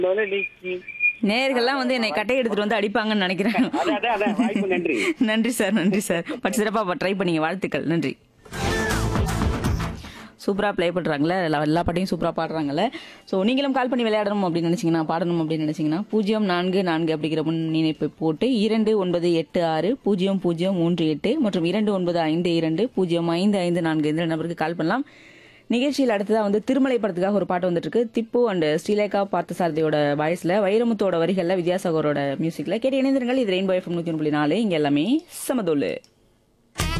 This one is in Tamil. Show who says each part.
Speaker 1: மலடிக்கு
Speaker 2: நேயர்கள்லாம் வந்து என்னை கட்டை எடுத்துட்டு வந்து அடிப்பாங்கன்னு நினைக்கிறேன்
Speaker 1: அதான் அதான் அதான் வாய்ப்பு நன்றி
Speaker 2: நன்றி சார் நன்றி சார் பட் சிறப்பாக ட்ரை பண்ணீங்க வாழ்த்துக்கள் நன்றி சூப்பராக ப்ளே பண்ணுறாங்களே எல்லா எல்லா பாட்டையும் சூப்பராக பாடுறாங்கல்ல ஸோ நீங்களும் கால் பண்ணி விளையாடணும் அப்படின்னு நினச்சிங்கன்னா பாடணும் அப்படின்னு நினச்சிங்கன்னா பூஜ்ஜியம் நான்கு நான்கு அப்படிங்கிற முன் இணைப்பை போட்டு இரண்டு ஒன்பது எட்டு ஆறு பூஜ்ஜியம் பூஜ்ஜியம் மூன்று எட்டு மற்றும் இரண்டு ஒன்பது ஐந்து இரண்டு பூஜ்ஜியம் ஐந்து ஐந்து நான்கு இந்த நம்பருக்கு கால் பண்ணலாம் நிகழ்ச்சியில் அடுத்ததாக வந்து திருமலை படத்துக்காக ஒரு பாட்டு வந்துட்டு இருக்கு திப்பு அண்ட் ஸ்ரீலேகா பார்த்தசாரதியோட வாய்ஸ்ல வைரமுத்தோட வரிகளில் வித்யாசாகரோட மியூசிக்ல கேட்டு இணைந்திருங்கள் இது ரெயின்போ எஃப்எம் நூற்றி ஒன்று புள்ளி நாலு இங்கே எல்லாமே சமதோலு